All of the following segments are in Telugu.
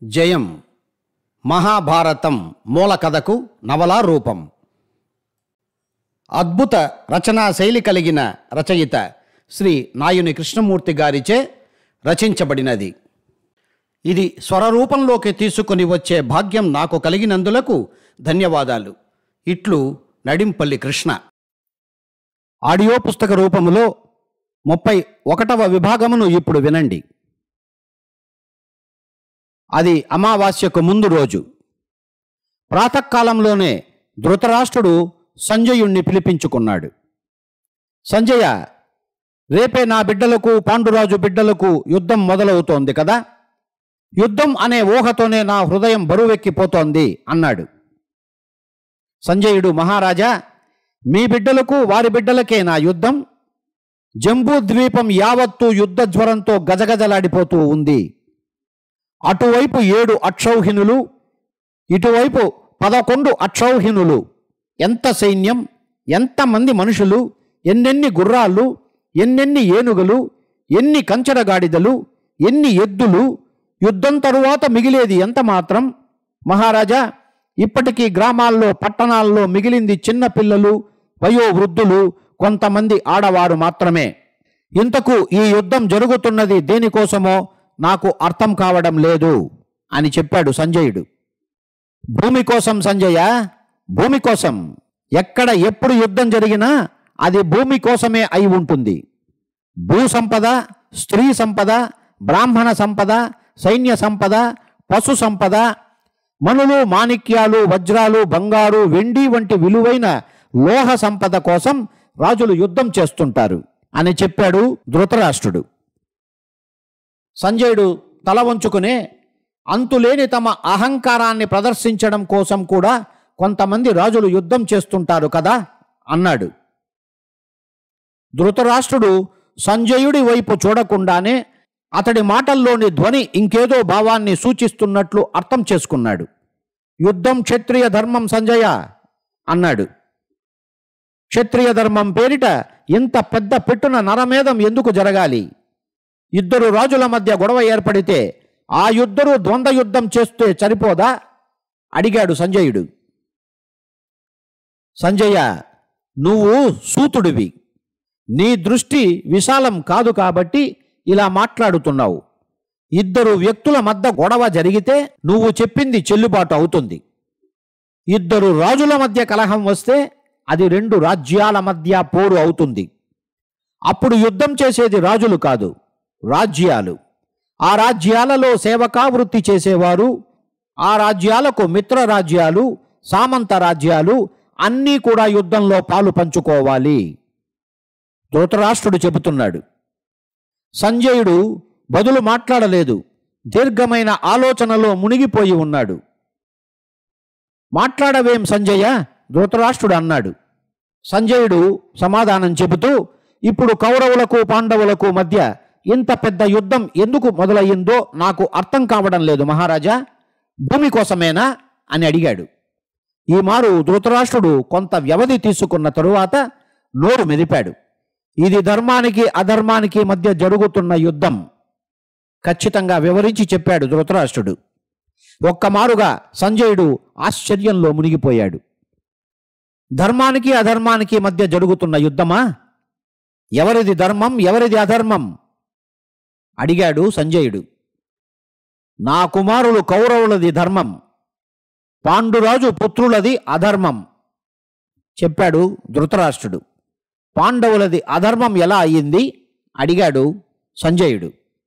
జయం మహాభారతం మూల కథకు నవలా రూపం అద్భుత రచనా శైలి కలిగిన రచయిత శ్రీ నాయుని కృష్ణమూర్తి గారిచే రచించబడినది ఇది స్వరరూపంలోకి తీసుకొని వచ్చే భాగ్యం నాకు కలిగినందులకు ధన్యవాదాలు ఇట్లు నడింపల్లి కృష్ణ ఆడియో పుస్తక రూపములో ముప్పై ఒకటవ విభాగమును ఇప్పుడు వినండి అది అమావాస్యకు ముందు రోజు ప్రాతకాలంలోనే ధృతరాష్ట్రుడు సంజయుణ్ణి పిలిపించుకున్నాడు సంజయ రేపే నా బిడ్డలకు పాండురాజు బిడ్డలకు యుద్ధం మొదలవుతోంది కదా యుద్ధం అనే ఊహతోనే నా హృదయం బరువెక్కిపోతోంది అన్నాడు సంజయుడు మహారాజా మీ బిడ్డలకు వారి బిడ్డలకే నా యుద్ధం జంబూ ద్వీపం యావత్తు యుద్ధ జ్వరంతో గజగజలాడిపోతూ ఉంది అటువైపు ఏడు అక్షౌహిణులు ఇటువైపు పదకొండు అక్షౌహిణులు ఎంత సైన్యం ఎంతమంది మనుషులు ఎన్నెన్ని గుర్రాలు ఎన్నెన్ని ఏనుగులు ఎన్ని కంచరగాడిదలు ఎన్ని ఎద్దులు యుద్ధం తరువాత మిగిలేది ఎంత మాత్రం మహారాజా ఇప్పటికీ గ్రామాల్లో పట్టణాల్లో మిగిలింది చిన్న పిల్లలు వయోవృద్ధులు కొంతమంది ఆడవారు మాత్రమే ఇంతకు ఈ యుద్ధం జరుగుతున్నది దేనికోసమో నాకు అర్థం కావడం లేదు అని చెప్పాడు సంజయుడు భూమి కోసం సంజయ భూమి కోసం ఎక్కడ ఎప్పుడు యుద్ధం జరిగినా అది భూమి కోసమే అయి ఉంటుంది భూ సంపద స్త్రీ సంపద బ్రాహ్మణ సంపద సైన్య సంపద పశు సంపద మనులు మాణిక్యాలు వజ్రాలు బంగారు వెండి వంటి విలువైన లోహ సంపద కోసం రాజులు యుద్ధం చేస్తుంటారు అని చెప్పాడు ధృతరాష్ట్రుడు సంజయుడు తల వంచుకునే అంతులేని తమ అహంకారాన్ని ప్రదర్శించడం కోసం కూడా కొంతమంది రాజులు యుద్ధం చేస్తుంటారు కదా అన్నాడు ధృతరాష్ట్రుడు సంజయుడి వైపు చూడకుండానే అతడి మాటల్లోని ధ్వని ఇంకేదో భావాన్ని సూచిస్తున్నట్లు అర్థం చేసుకున్నాడు యుద్ధం క్షత్రియ ధర్మం సంజయ అన్నాడు క్షత్రియ ధర్మం పేరిట ఇంత పెద్ద పెట్టున నరమేధం ఎందుకు జరగాలి ఇద్దరు రాజుల మధ్య గొడవ ఏర్పడితే ఆ ఇద్దరు ద్వంద్వ యుద్ధం చేస్తే సరిపోదా అడిగాడు సంజయుడు సంజయ నువ్వు సూతుడివి నీ దృష్టి విశాలం కాదు కాబట్టి ఇలా మాట్లాడుతున్నావు ఇద్దరు వ్యక్తుల మధ్య గొడవ జరిగితే నువ్వు చెప్పింది చెల్లుబాటు అవుతుంది ఇద్దరు రాజుల మధ్య కలహం వస్తే అది రెండు రాజ్యాల మధ్య పోరు అవుతుంది అప్పుడు యుద్ధం చేసేది రాజులు కాదు రాజ్యాలు ఆ రాజ్యాలలో సేవకావృత్తి చేసేవారు ఆ రాజ్యాలకు మిత్ర రాజ్యాలు సామంత రాజ్యాలు అన్నీ కూడా యుద్ధంలో పాలు పంచుకోవాలి ధృతరాష్ట్రుడు చెబుతున్నాడు సంజయుడు బదులు మాట్లాడలేదు దీర్ఘమైన ఆలోచనలో మునిగిపోయి ఉన్నాడు మాట్లాడవేం సంజయ ధృతరాష్ట్రుడు అన్నాడు సంజయుడు సమాధానం చెబుతూ ఇప్పుడు కౌరవులకు పాండవులకు మధ్య ఇంత పెద్ద యుద్ధం ఎందుకు మొదలయ్యిందో నాకు అర్థం కావడం లేదు మహారాజా భూమి కోసమేనా అని అడిగాడు ఈ మారు ధృతరాష్ట్రుడు కొంత వ్యవధి తీసుకున్న తరువాత నోరు మెదిపాడు ఇది ధర్మానికి అధర్మానికి మధ్య జరుగుతున్న యుద్ధం ఖచ్చితంగా వివరించి చెప్పాడు ధృతరాష్ట్రుడు ఒక్కమారుగా సంజయుడు ఆశ్చర్యంలో మునిగిపోయాడు ధర్మానికి అధర్మానికి మధ్య జరుగుతున్న యుద్ధమా ఎవరిది ధర్మం ఎవరిది అధర్మం అడిగాడు సంజయుడు నా కుమారులు కౌరవులది ధర్మం పాండురాజు పుత్రులది అధర్మం చెప్పాడు ధృతరాష్ట్రుడు పాండవులది అధర్మం ఎలా అయ్యింది అడిగాడు సంజయుడు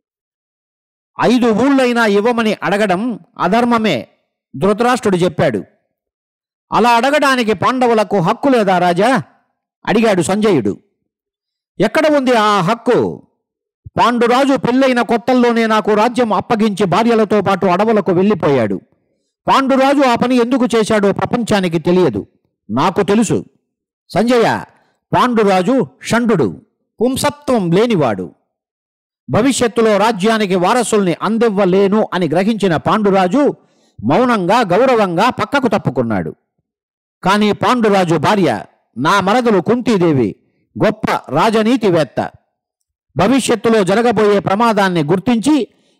ఐదు ఊళ్ళైనా ఇవ్వమని అడగడం అధర్మమే ధృతరాష్ట్రుడు చెప్పాడు అలా అడగడానికి పాండవులకు హక్కు లేదా రాజా అడిగాడు సంజయుడు ఎక్కడ ఉంది ఆ హక్కు పాండురాజు పెళ్ళైన కొత్తల్లోనే నాకు రాజ్యం అప్పగించి భార్యలతో పాటు అడవులకు వెళ్ళిపోయాడు పాండురాజు ఆ పని ఎందుకు చేశాడో ప్రపంచానికి తెలియదు నాకు తెలుసు సంజయ పాండురాజు షండు పుంసత్వం లేనివాడు భవిష్యత్తులో రాజ్యానికి వారసుల్ని అందివ్వలేను అని గ్రహించిన పాండురాజు మౌనంగా గౌరవంగా పక్కకు తప్పుకున్నాడు కానీ పాండురాజు భార్య నా మరదలు కుంతీదేవి గొప్ప రాజనీతివేత్త భవిష్యత్తులో జరగబోయే ప్రమాదాన్ని గుర్తించి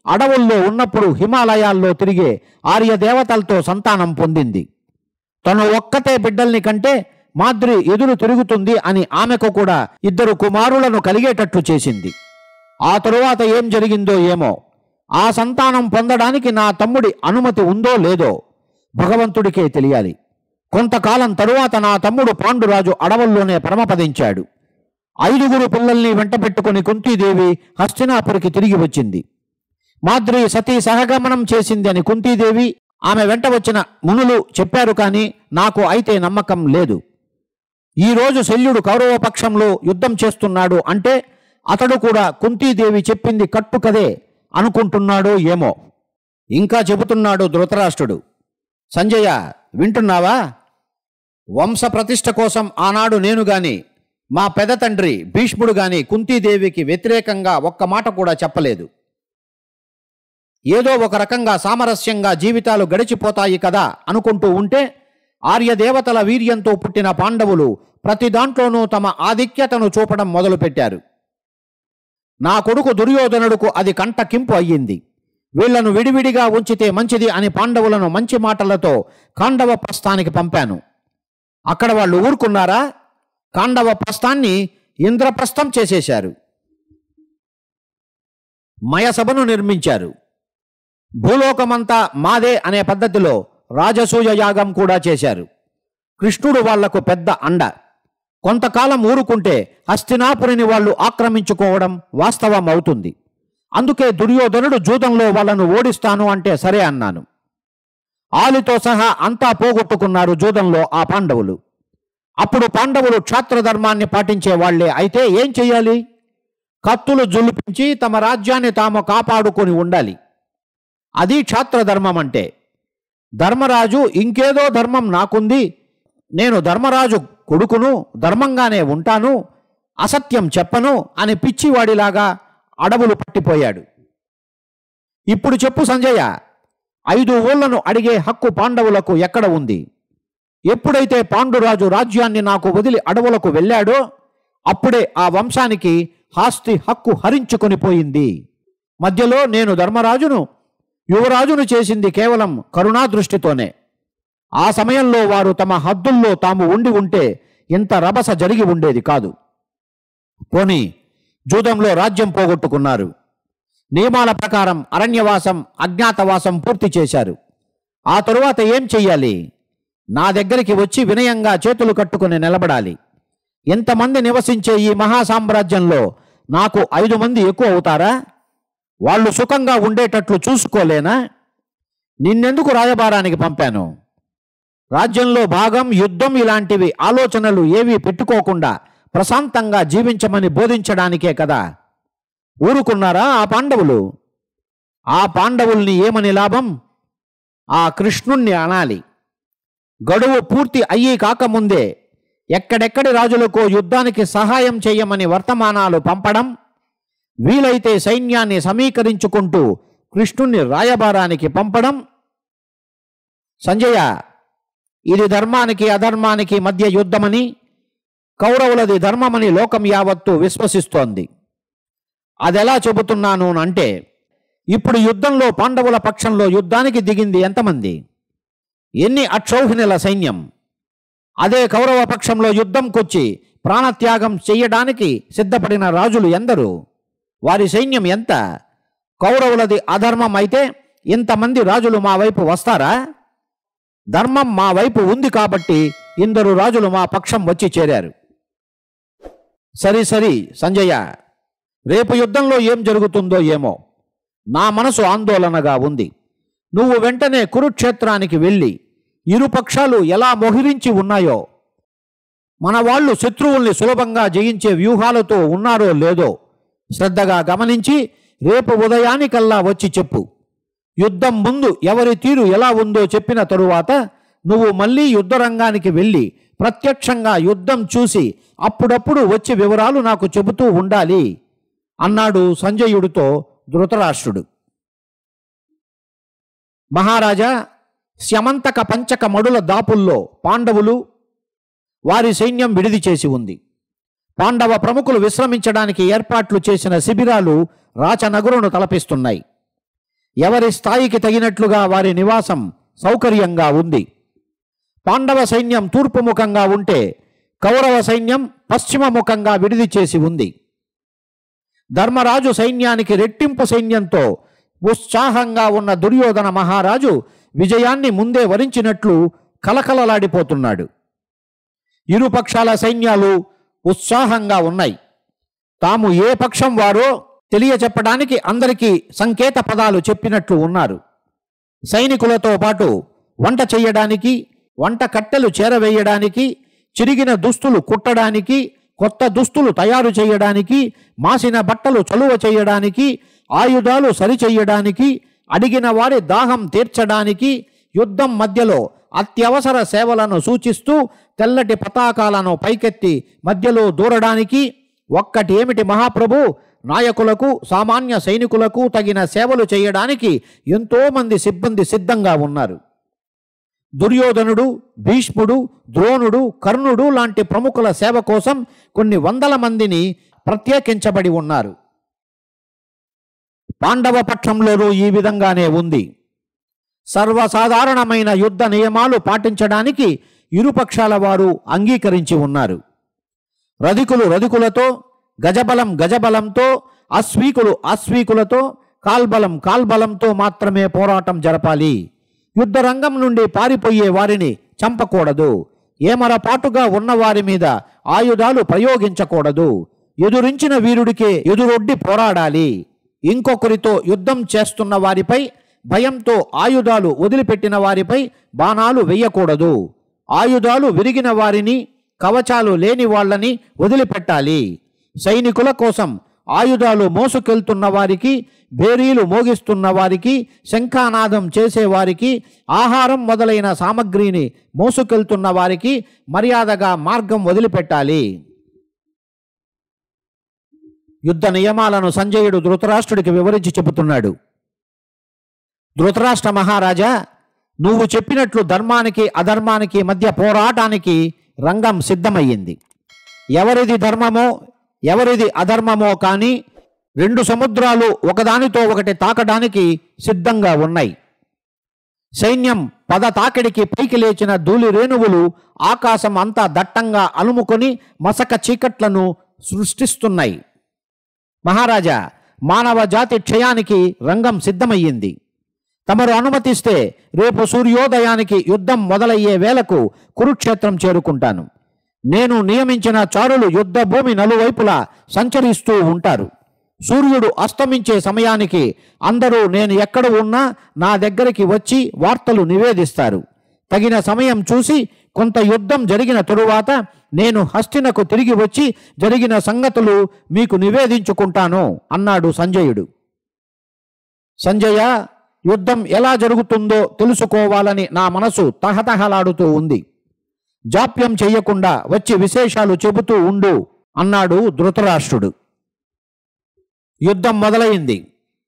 అడవుల్లో ఉన్నప్పుడు హిమాలయాల్లో తిరిగే ఆర్య దేవతలతో సంతానం పొందింది తను ఒక్కతే బిడ్డల్ని కంటే మాద్రి ఎదురు తిరుగుతుంది అని ఆమెకు కూడా ఇద్దరు కుమారులను కలిగేటట్లు చేసింది ఆ తరువాత ఏం జరిగిందో ఏమో ఆ సంతానం పొందడానికి నా తమ్ముడి అనుమతి ఉందో లేదో భగవంతుడికే తెలియాలి కొంతకాలం తరువాత నా తమ్ముడు పాండురాజు అడవుల్లోనే పరమపదించాడు ఐదుగురు పిల్లల్ని వెంటబెట్టుకుని కుంతీదేవి హస్తినాపురికి తిరిగి వచ్చింది మాద్రి సతీ సహగమనం చేసింది అని కుంతీదేవి ఆమె వెంట వచ్చిన మునులు చెప్పారు కానీ నాకు అయితే నమ్మకం లేదు ఈరోజు శల్యుడు కౌరవ పక్షంలో యుద్ధం చేస్తున్నాడు అంటే అతడు కూడా కుంతీదేవి చెప్పింది కట్టు కదే అనుకుంటున్నాడో ఏమో ఇంకా చెబుతున్నాడు ధృతరాష్ట్రుడు సంజయ వింటున్నావా వంశ ప్రతిష్ఠ కోసం ఆనాడు నేను గాని మా పెద తండ్రి భీష్ముడు గాని కుంతీదేవికి వ్యతిరేకంగా ఒక్క మాట కూడా చెప్పలేదు ఏదో ఒక రకంగా సామరస్యంగా జీవితాలు గడిచిపోతాయి కదా అనుకుంటూ ఉంటే ఆర్యదేవతల వీర్యంతో పుట్టిన పాండవులు ప్రతి దాంట్లోనూ తమ ఆధిక్యతను చూపడం మొదలుపెట్టారు నా కొడుకు దుర్యోధనుడుకు అది కంటకింపు అయ్యింది వీళ్లను విడివిడిగా ఉంచితే మంచిది అని పాండవులను మంచి మాటలతో కాండవ ప్రస్థానికి పంపాను అక్కడ వాళ్ళు ఊరుకున్నారా కాండవ ప్రస్థాన్ని ఇంద్రప్రస్థం చేసేశారు మయసభను నిర్మించారు భూలోకమంతా మాదే అనే పద్ధతిలో రాజసూయ యాగం కూడా చేశారు కృష్ణుడు వాళ్లకు పెద్ద అండ కొంతకాలం ఊరుకుంటే హస్తినాపురిని వాళ్ళు ఆక్రమించుకోవడం వాస్తవం అవుతుంది అందుకే దుర్యోధనుడు జూదంలో వాళ్ళను ఓడిస్తాను అంటే సరే అన్నాను ఆలితో సహా అంతా పోగొట్టుకున్నారు జూదంలో ఆ పాండవులు అప్పుడు పాండవులు క్షాత్రధర్మాన్ని పాటించే వాళ్లే అయితే ఏం చెయ్యాలి కత్తులు జుల్లిపించి తమ రాజ్యాన్ని తాము కాపాడుకొని ఉండాలి అది క్షాత్రధర్మం అంటే ధర్మరాజు ఇంకేదో ధర్మం నాకుంది నేను ధర్మరాజు కొడుకును ధర్మంగానే ఉంటాను అసత్యం చెప్పను అని పిచ్చివాడిలాగా అడవులు పట్టిపోయాడు ఇప్పుడు చెప్పు సంజయ ఐదు ఊళ్ళను అడిగే హక్కు పాండవులకు ఎక్కడ ఉంది ఎప్పుడైతే పాండురాజు రాజ్యాన్ని నాకు వదిలి అడవులకు వెళ్ళాడో అప్పుడే ఆ వంశానికి హాస్తి హక్కు హరించుకొని పోయింది మధ్యలో నేను ధర్మరాజును యువరాజును చేసింది కేవలం కరుణా దృష్టితోనే ఆ సమయంలో వారు తమ హద్దుల్లో తాము ఉండి ఉంటే ఇంత రభస జరిగి ఉండేది కాదు పోనీ జూదంలో రాజ్యం పోగొట్టుకున్నారు నియమాల ప్రకారం అరణ్యవాసం అజ్ఞాతవాసం పూర్తి చేశారు ఆ తరువాత ఏం చెయ్యాలి నా దగ్గరికి వచ్చి వినయంగా చేతులు కట్టుకుని నిలబడాలి ఎంతమంది నివసించే ఈ మహాసామ్రాజ్యంలో నాకు ఐదు మంది ఎక్కువ అవుతారా వాళ్ళు సుఖంగా ఉండేటట్లు చూసుకోలేనా నిన్నెందుకు రాయబారానికి పంపాను రాజ్యంలో భాగం యుద్ధం ఇలాంటివి ఆలోచనలు ఏవీ పెట్టుకోకుండా ప్రశాంతంగా జీవించమని బోధించడానికే కదా ఊరుకున్నారా ఆ పాండవులు ఆ పాండవుల్ని ఏమని లాభం ఆ కృష్ణుణ్ణి అనాలి గడువు పూర్తి అయ్యి కాకముందే ఎక్కడెక్కడి రాజులకో యుద్ధానికి సహాయం చేయమని వర్తమానాలు పంపడం వీలైతే సైన్యాన్ని సమీకరించుకుంటూ కృష్ణుణ్ణి రాయబారానికి పంపడం సంజయ ఇది ధర్మానికి అధర్మానికి మధ్య యుద్ధమని కౌరవులది ధర్మమని లోకం యావత్తు విశ్వసిస్తోంది అదెలా చెబుతున్నాను అంటే ఇప్పుడు యుద్ధంలో పాండవుల పక్షంలో యుద్ధానికి దిగింది ఎంతమంది ఎన్ని అక్షౌహిణుల సైన్యం అదే కౌరవ పక్షంలో యుద్ధంకొచ్చి ప్రాణత్యాగం చెయ్యడానికి సిద్ధపడిన రాజులు ఎందరు వారి సైన్యం ఎంత కౌరవులది అధర్మం అయితే ఇంతమంది రాజులు మా వైపు వస్తారా ధర్మం మా వైపు ఉంది కాబట్టి ఇందరు రాజులు మా పక్షం వచ్చి చేరారు సరి సరి సంజయ రేపు యుద్ధంలో ఏం జరుగుతుందో ఏమో నా మనసు ఆందోళనగా ఉంది నువ్వు వెంటనే కురుక్షేత్రానికి వెళ్ళి ఇరు పక్షాలు ఎలా మొహిరించి ఉన్నాయో మన వాళ్ళు శత్రువుల్ని సులభంగా జయించే వ్యూహాలతో ఉన్నారో లేదో శ్రద్ధగా గమనించి రేపు ఉదయానికల్లా వచ్చి చెప్పు యుద్ధం ముందు ఎవరి తీరు ఎలా ఉందో చెప్పిన తరువాత నువ్వు మళ్ళీ యుద్ధరంగానికి వెళ్ళి ప్రత్యక్షంగా యుద్ధం చూసి అప్పుడప్పుడు వచ్చి వివరాలు నాకు చెబుతూ ఉండాలి అన్నాడు సంజయుడితో ధృతరాష్ట్రుడు మహారాజా స్యమంతక పంచక మడుల దాపుల్లో పాండవులు వారి సైన్యం విడిది చేసి ఉంది పాండవ ప్రముఖులు విశ్రమించడానికి ఏర్పాట్లు చేసిన శిబిరాలు రాచనగరును తలపిస్తున్నాయి ఎవరి స్థాయికి తగినట్లుగా వారి నివాసం సౌకర్యంగా ఉంది పాండవ సైన్యం తూర్పు ముఖంగా ఉంటే కౌరవ సైన్యం పశ్చిమ ముఖంగా విడిది చేసి ఉంది ధర్మరాజు సైన్యానికి రెట్టింపు సైన్యంతో ఉత్సాహంగా ఉన్న దుర్యోధన మహారాజు విజయాన్ని ముందే వరించినట్లు కలకలలాడిపోతున్నాడు ఇరుపక్షాల సైన్యాలు ఉత్సాహంగా ఉన్నాయి తాము ఏ పక్షం వారో తెలియచెప్పడానికి అందరికీ సంకేత పదాలు చెప్పినట్లు ఉన్నారు సైనికులతో పాటు వంట చేయడానికి వంట కట్టెలు చేరవేయడానికి చిరిగిన దుస్తులు కుట్టడానికి కొత్త దుస్తులు తయారు చేయడానికి మాసిన బట్టలు చలువ చేయడానికి ఆయుధాలు సరిచెయ్యడానికి అడిగిన వారి దాహం తీర్చడానికి యుద్ధం మధ్యలో అత్యవసర సేవలను సూచిస్తూ తెల్లటి పతాకాలను పైకెత్తి మధ్యలో దూరడానికి ఒక్కటి ఏమిటి మహాప్రభు నాయకులకు సామాన్య సైనికులకు తగిన సేవలు చేయడానికి ఎంతోమంది సిబ్బంది సిద్ధంగా ఉన్నారు దుర్యోధనుడు భీష్ముడు ద్రోణుడు కర్ణుడు లాంటి ప్రముఖుల సేవ కోసం కొన్ని వందల మందిని ప్రత్యేకించబడి ఉన్నారు పాండవ పక్షంలోనూ ఈ విధంగానే ఉంది సర్వసాధారణమైన యుద్ధ నియమాలు పాటించడానికి ఇరుపక్షాల వారు అంగీకరించి ఉన్నారు రధికులు రధికులతో గజబలం గజబలంతో అశ్వీకులు అశ్వీకులతో కాల్బలం కాల్బలంతో మాత్రమే పోరాటం జరపాలి యుద్ధరంగం నుండి పారిపోయే వారిని చంపకూడదు ఏమరపాటుగా ఉన్న వారి మీద ఆయుధాలు ప్రయోగించకూడదు ఎదురించిన వీరుడికే ఎదురొడ్డి పోరాడాలి ఇంకొకరితో యుద్ధం చేస్తున్న వారిపై భయంతో ఆయుధాలు వదిలిపెట్టిన వారిపై బాణాలు వెయ్యకూడదు ఆయుధాలు విరిగిన వారిని కవచాలు లేని వాళ్ళని వదిలిపెట్టాలి సైనికుల కోసం ఆయుధాలు మోసుకెళ్తున్న వారికి బేరీలు మోగిస్తున్న వారికి శంఖానాదం చేసేవారికి ఆహారం మొదలైన సామగ్రిని మోసుకెళ్తున్న వారికి మర్యాదగా మార్గం వదిలిపెట్టాలి యుద్ధ నియమాలను సంజయుడు ధృతరాష్ట్రుడికి వివరించి చెబుతున్నాడు ధృతరాష్ట్ర మహారాజా నువ్వు చెప్పినట్లు ధర్మానికి అధర్మానికి మధ్య పోరాటానికి రంగం సిద్ధమయ్యింది ఎవరిది ధర్మమో ఎవరిది అధర్మమో కానీ రెండు సముద్రాలు ఒకదానితో ఒకటి తాకడానికి సిద్ధంగా ఉన్నాయి సైన్యం పద తాకిడికి పైకి లేచిన ధూళి రేణువులు ఆకాశం అంతా దట్టంగా అలుముకొని మసక చీకట్లను సృష్టిస్తున్నాయి మహారాజా మానవ జాతి క్షయానికి రంగం సిద్ధమయ్యింది తమరు అనుమతిస్తే రేపు సూర్యోదయానికి యుద్ధం మొదలయ్యే వేళకు కురుక్షేత్రం చేరుకుంటాను నేను నియమించిన చారులు యుద్ధ భూమి నలువైపులా సంచరిస్తూ ఉంటారు సూర్యుడు అస్తమించే సమయానికి అందరూ నేను ఎక్కడ ఉన్నా నా దగ్గరికి వచ్చి వార్తలు నివేదిస్తారు తగిన సమయం చూసి కొంత యుద్ధం జరిగిన తరువాత నేను హస్తినకు తిరిగి వచ్చి జరిగిన సంగతులు మీకు నివేదించుకుంటాను అన్నాడు సంజయుడు సంజయ యుద్ధం ఎలా జరుగుతుందో తెలుసుకోవాలని నా మనసు తహతహలాడుతూ ఉంది జాప్యం చెయ్యకుండా వచ్చి విశేషాలు చెబుతూ ఉండు అన్నాడు ధృతరాష్ట్రుడు యుద్ధం మొదలైంది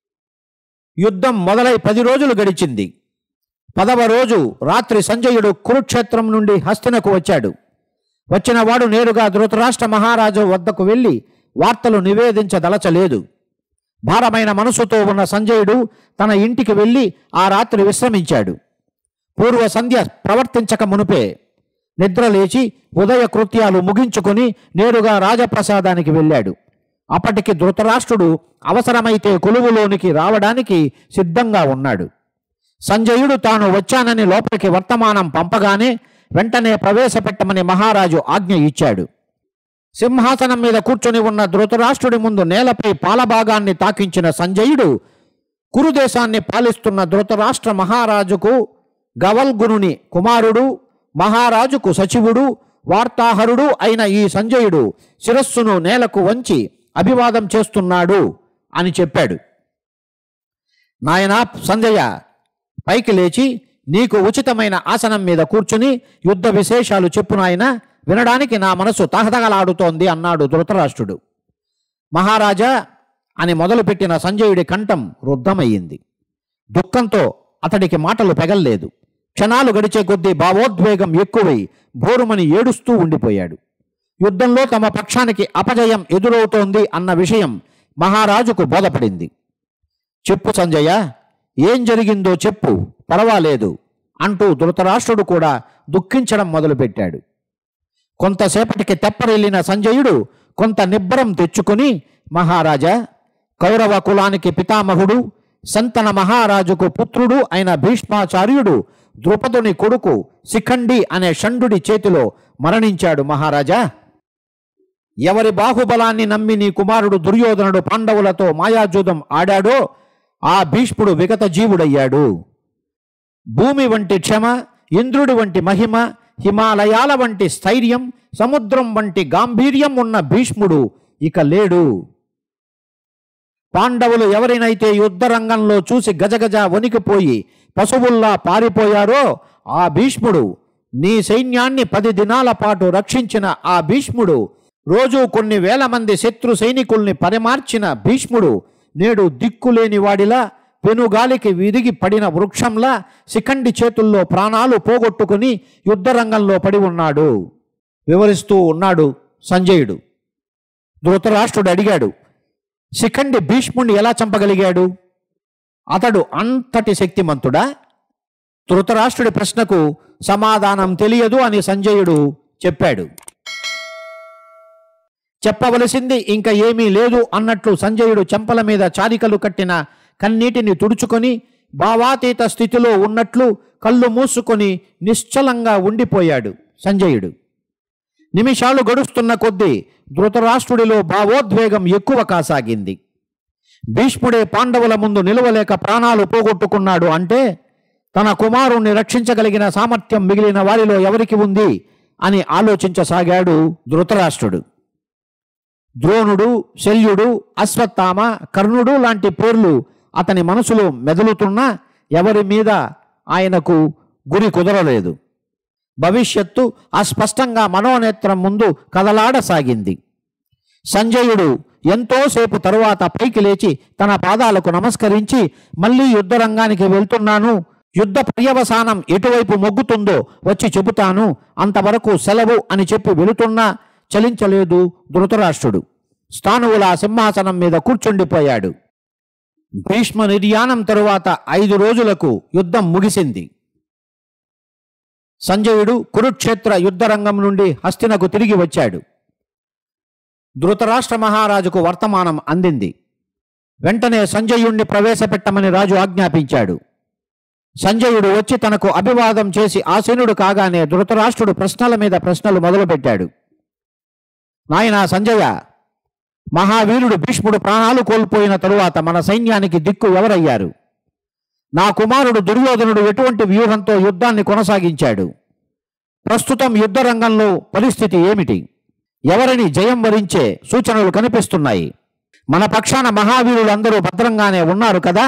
యుద్ధం మొదలై పది రోజులు గడిచింది పదవ రోజు రాత్రి సంజయుడు కురుక్షేత్రం నుండి హస్తినకు వచ్చాడు వచ్చినవాడు నేరుగా ధృతరాష్ట్ర మహారాజు వద్దకు వెళ్ళి వార్తలు నివేదించదలచలేదు భారమైన మనసుతో ఉన్న సంజయుడు తన ఇంటికి వెళ్ళి ఆ రాత్రి విశ్రమించాడు పూర్వ సంధ్య ప్రవర్తించక మునుపే నిద్ర లేచి ఉదయ కృత్యాలు ముగించుకొని నేరుగా రాజప్రసాదానికి వెళ్ళాడు అప్పటికి ధృతరాష్ట్రుడు అవసరమైతే కొలువులోనికి రావడానికి సిద్ధంగా ఉన్నాడు సంజయుడు తాను వచ్చానని లోపలికి వర్తమానం పంపగానే వెంటనే ప్రవేశపెట్టమని మహారాజు ఆజ్ఞ ఇచ్చాడు సింహాసనం మీద కూర్చొని ఉన్న ధృతరాష్ట్రుడి ముందు నేలపై పాలభాగాన్ని తాకించిన సంజయుడు కురుదేశాన్ని పాలిస్తున్న ధృతరాష్ట్ర మహారాజుకు గవల్గునుని కుమారుడు మహారాజుకు సచివుడు వార్తాహరుడు అయిన ఈ సంజయుడు శిరస్సును నేలకు వంచి అభివాదం చేస్తున్నాడు అని చెప్పాడు నాయనా సంజయ పైకి లేచి నీకు ఉచితమైన ఆసనం మీద కూర్చుని యుద్ధ విశేషాలు చెప్పు నాయన వినడానికి నా మనసు తహతగలాడుతోంది అన్నాడు ధృతరాష్ట్రుడు మహారాజా అని మొదలుపెట్టిన సంజయుడి కంఠం రుద్ధమయ్యింది దుఃఖంతో అతడికి మాటలు పెగల్లేదు క్షణాలు గడిచే కొద్దీ భావోద్వేగం ఎక్కువై భోరుమని ఏడుస్తూ ఉండిపోయాడు యుద్ధంలో తమ పక్షానికి అపజయం ఎదురవుతోంది అన్న విషయం మహారాజుకు బోధపడింది చెప్పు సంజయ ఏం జరిగిందో చెప్పు పర్వాలేదు అంటూ ధృతరాష్ట్రుడు కూడా దుఃఖించడం మొదలుపెట్టాడు కొంతసేపటికి తెప్పరిల్లిన సంజయుడు కొంత నిబ్బరం తెచ్చుకొని మహారాజా కౌరవ కులానికి పితామహుడు సంతన మహారాజుకు పుత్రుడు అయిన భీష్మాచార్యుడు ద్రుపదుని కొడుకు శిఖండి అనే షండుడి చేతిలో మరణించాడు మహారాజా ఎవరి బాహుబలాన్ని నమ్మి నీ కుమారుడు దుర్యోధనుడు పాండవులతో మాయాజూదం ఆడాడో ఆ భీష్ముడు విగత జీవుడయ్యాడు భూమి వంటి క్షమ ఇంద్రుడి వంటి మహిమ హిమాలయాల వంటి స్థైర్యం సముద్రం వంటి గాంభీర్యం ఉన్న భీష్ముడు ఇక లేడు పాండవులు ఎవరినైతే యుద్ధ రంగంలో చూసి గజగజ వణికిపోయి పశువుల్లా పారిపోయారో ఆ భీష్ముడు నీ సైన్యాన్ని పది దినాల పాటు రక్షించిన ఆ భీష్ముడు రోజు కొన్ని వేల మంది శత్రు సైనికుల్ని పరిమార్చిన భీష్ముడు నేడు దిక్కులేని వాడిలా పెనుగాలికి విరిగి పడిన వృక్షంలా శిఖండి చేతుల్లో ప్రాణాలు పోగొట్టుకుని యుద్ధరంగంలో పడి ఉన్నాడు వివరిస్తూ ఉన్నాడు సంజయుడు ధృతరాష్ట్రుడు అడిగాడు శిఖండి భీష్ముణ్ణి ఎలా చంపగలిగాడు అతడు అంతటి శక్తిమంతుడా ధృతరాష్ట్రుడి ప్రశ్నకు సమాధానం తెలియదు అని సంజయుడు చెప్పాడు చెప్పవలసింది ఇంకా ఏమీ లేదు అన్నట్లు సంజయుడు చెంపల మీద చారికలు కట్టిన కన్నీటిని తుడుచుకొని భావాతీత స్థితిలో ఉన్నట్లు కళ్ళు మూసుకొని నిశ్చలంగా ఉండిపోయాడు సంజయుడు నిమిషాలు గడుస్తున్న కొద్దీ ధృతరాష్ట్రుడిలో భావోద్వేగం ఎక్కువ కాసాగింది భీష్ముడే పాండవుల ముందు నిలవలేక ప్రాణాలు పోగొట్టుకున్నాడు అంటే తన కుమారుణ్ణి రక్షించగలిగిన సామర్థ్యం మిగిలిన వారిలో ఎవరికి ఉంది అని ఆలోచించసాగాడు ధృతరాష్ట్రుడు ద్రోణుడు శల్యుడు అశ్వత్థామ కర్ణుడు లాంటి పేర్లు అతని మనసులో మెదులుతున్నా ఎవరి మీద ఆయనకు గురి కుదరలేదు భవిష్యత్తు అస్పష్టంగా మనోనేత్రం ముందు కదలాడసాగింది సంజయుడు ఎంతోసేపు తరువాత పైకి లేచి తన పాదాలకు నమస్కరించి మళ్ళీ యుద్ధరంగానికి వెళ్తున్నాను యుద్ధ పర్యవసానం ఎటువైపు మొగ్గుతుందో వచ్చి చెబుతాను అంతవరకు సెలవు అని చెప్పి వెళుతున్నా చలించలేదు ధృతరాష్ట్రుడు స్థానువుల సింహాసనం మీద కూర్చుండిపోయాడు భీష్మ నిర్యాణం తరువాత ఐదు రోజులకు యుద్ధం ముగిసింది సంజయుడు కురుక్షేత్ర యుద్ధరంగం నుండి హస్తినకు తిరిగి వచ్చాడు ధృతరాష్ట్ర మహారాజుకు వర్తమానం అందింది వెంటనే సంజయుణ్ణి ప్రవేశపెట్టమని రాజు ఆజ్ఞాపించాడు సంజయుడు వచ్చి తనకు అభివాదం చేసి ఆసీనుడు కాగానే ధృతరాష్ట్రుడు ప్రశ్నల మీద ప్రశ్నలు మొదలుపెట్టాడు నాయనా సంజయ మహావీరుడు భీష్ముడు ప్రాణాలు కోల్పోయిన తరువాత మన సైన్యానికి దిక్కు ఎవరయ్యారు నా కుమారుడు దుర్యోధనుడు ఎటువంటి వ్యూహంతో యుద్ధాన్ని కొనసాగించాడు ప్రస్తుతం యుద్ధ రంగంలో పరిస్థితి ఏమిటి ఎవరిని జయం వరించే సూచనలు కనిపిస్తున్నాయి మన పక్షాన మహావీరులందరూ భద్రంగానే ఉన్నారు కదా